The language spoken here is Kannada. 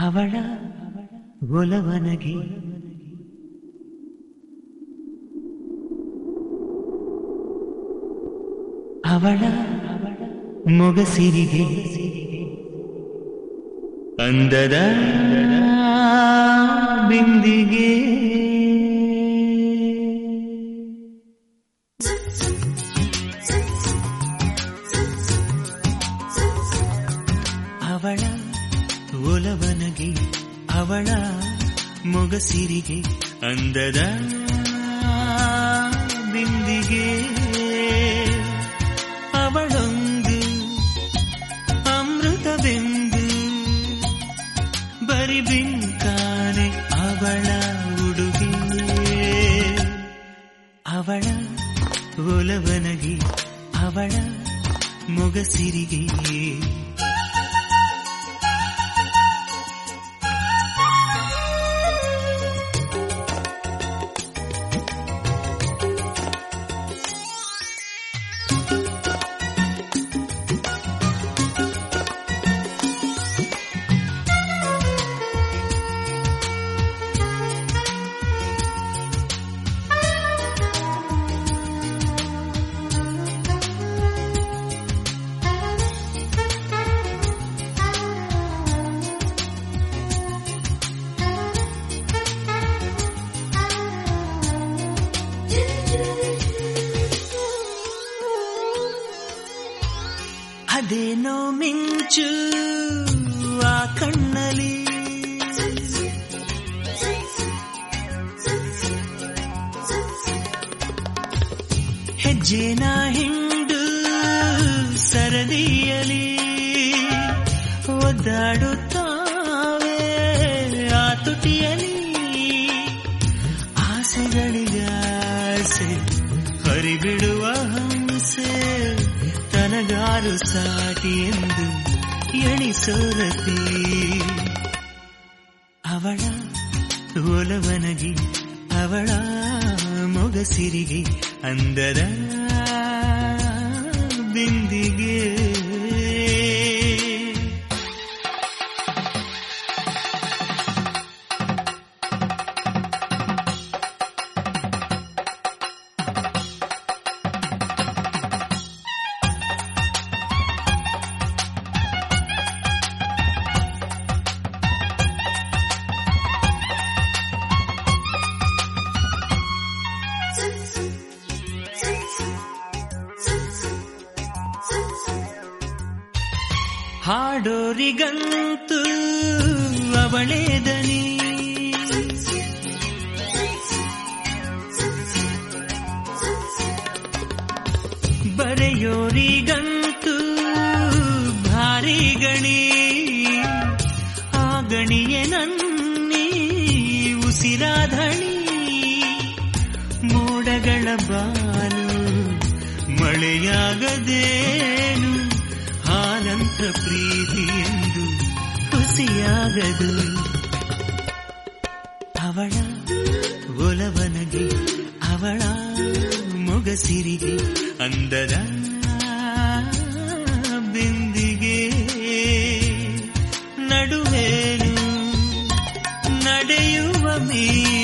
ಅವಳ ಒಲವನಗೆ ಅವಳ ಮೊಗಸಿರಿಗೆ ಅಂದದ ಬಿಂದಿಗೆ ಅವಳ ಒಲವನಗೆ ಅವಳ ಮೊಗಸಿರಿಗೆ ಅಂದದ ಬಿಂದಿಗೆ ಅವಳೊಂದು ಅಮೃತವೆಂದು ಬರಿ ಬಿಂಕಾನೆ ಅವಳ ಉಡುಗೆ ಅವಳ ಒಲವನಗೆ ಅವಳ ಮೊಗಸಿರಿಗೆ ಅದೇನೋ ಮಿಂಚು ಆ ಕಣ್ಣಲಿ ಹೆಜ್ಜೆನ ಹಿಂಡು ಸರದಿಯಲಿ ಒದ್ದಾಡುತ್ತಾವೆ ಆ ತುಟಿಯಲಿ ಆಸೆಗಳಿಗಾಸೆ ಹರಿಬಿಡುವ ಹಂಸೆ ತನಗಾರು ಸಾಟಿ ಎಂದು ಎಣಿಸೋರತಿ ಅವಳ ಒಲವನಗಿ ಅವಳ ಮೊಗಸಿರಿಗೆ ಅಂದದ ಬಿಂದಿಗೆ ಹಾಡೋರಿಗಂತೂ ಅವಳೇ ದನಿ ಬರೆಯೋರಿಗಂತೂ ಭಾರಿ ಗಣಿ ಆ ಗಣಿಯೇ ನನ್ನಿ ಉಸಿರಾಧಣಿ ಮೋಡಗಳ ಬಾನು ಮಳೆಯಾಗದೇನು ಹಾಲಂತ ಪ್ರೀತಿ ಎಂದು ಹುಸಿಯಾಗದು ಅವಳ ಒಲವನಗೆ ಅವಳ ಮೊಗಸಿರಿಗೆ ಅಂದದ ಬಿಂದಿಗೆ ನಡುವೇನು ನಡೆಯುವ ಮೀ